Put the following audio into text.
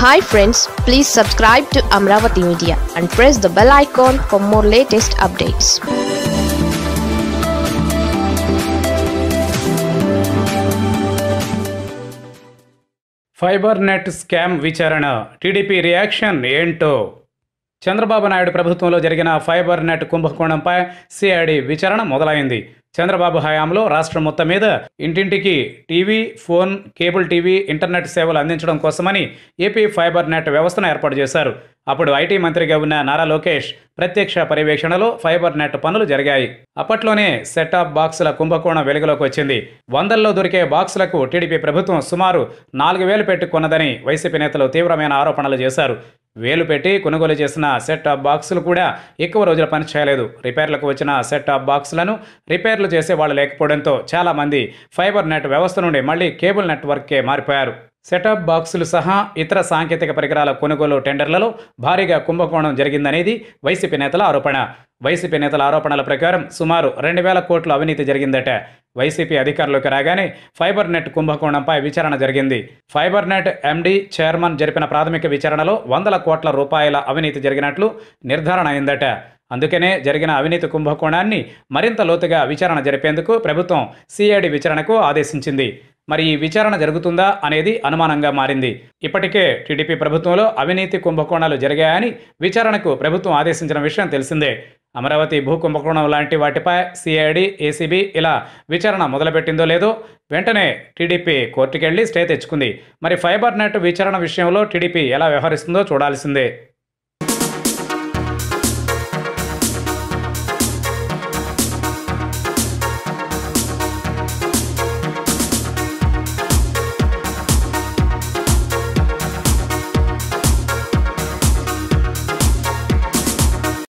hi friends please subscribe to Amaravati media and press the bell icon for more latest updates fibre net scam విచారణ TDP reaction ఏంటో చంద్రబాబు నాయుడు ప్రభుత్వంలో జరిగిన fibre net కుంభకోణంపై CID విచారణ మొదలైంది చంద్రబాబు హయాంలో రాష్ట్రం మొత్తం మీద ఇంటింటికి TV phone cable TV internet సేవలు అందించడం కోసమని ఏపీ ఫైబర్ నెట్ వ్యవస్థను ఏర్పాటు చేశారు అప్పుడు ఐటీ మంత్రిగా ఉన్న నారా లోకేష్ ప్రత్యక్ష పర్యవేక్షణలో ఫైబర్ నెట్ పనులు జరిగాయి అప్పట్లోనే సెటాప్ బాక్సుల కుంభకోణం వెలుగులోకి వచ్చింది వందల్లో దొరికే బాక్సులకు టీడీపీ ప్రభుత్వం సుమారు నాలుగు వేలు పెట్టి కొన్నదని వైసీపీ నేతలు తీవ్రమైన ఆరోపణలు చేశారు వేలు పెట్టి కొనుగోలు చేసిన సెట్ టాప్ బాక్సులు కూడా ఎక్కువ రోజులు పనిచేయలేదు రిపేర్లకు వచ్చిన సెట్ టాప్ బాక్సులను రిపేర్లు చేసే వాళ్ళు లేకపోవడంతో చాలామంది ఫైబర్ నెట్ వ్యవస్థ నుండి మళ్ళీ కేబుల్ నెట్వర్క్కే మారిపోయారు సెటప్ బాక్సులు సహా ఇతర సాంకేతిక పరికరాల కొనుగోలు టెండర్లలో భారీగా కుంభకోణం జరిగిందనేది వైసీపీ నేతల ఆరోపణ వైసీపీ నేతల ఆరోపణల ప్రకారం సుమారు రెండు వేల కోట్ల అవినీతి జరిగిందట వైసీపీ అధికారంలోకి రాగానే ఫైబర్ నెట్ కుంభకోణంపై విచారణ జరిగింది ఫైబర్ నెట్ ఎండీ చైర్మన్ జరిపిన ప్రాథమిక విచారణలో వందల కోట్ల రూపాయల అవినీతి జరిగినట్లు నిర్ధారణ అయిందట అందుకనే జరిగిన అవినీతి కుంభకోణాన్ని మరింత లోతుగా విచారణ జరిపేందుకు ప్రభుత్వం సిఐడి విచారణకు ఆదేశించింది మరి ఈ విచారణ జరుగుతుందా అనేది అనుమానంగా మారింది ఇప్పటికే టీడీపీ ప్రభుత్వంలో అవినీతి కుంభకోణాలు జరిగాయని విచారణకు ప్రభుత్వం ఆదేశించిన విషయం తెలిసిందే అమరావతి భూ కుంభకోణం లాంటి వాటిపై సిఐడి ఏసీబీ ఇలా విచారణ మొదలుపెట్టిందో లేదో వెంటనే టీడీపీ కోర్టుకెళ్లి స్టే తెచ్చుకుంది మరి ఫైబర్ నెట్ విచారణ విషయంలో టీడీపీ ఎలా వ్యవహరిస్తుందో చూడాల్సిందే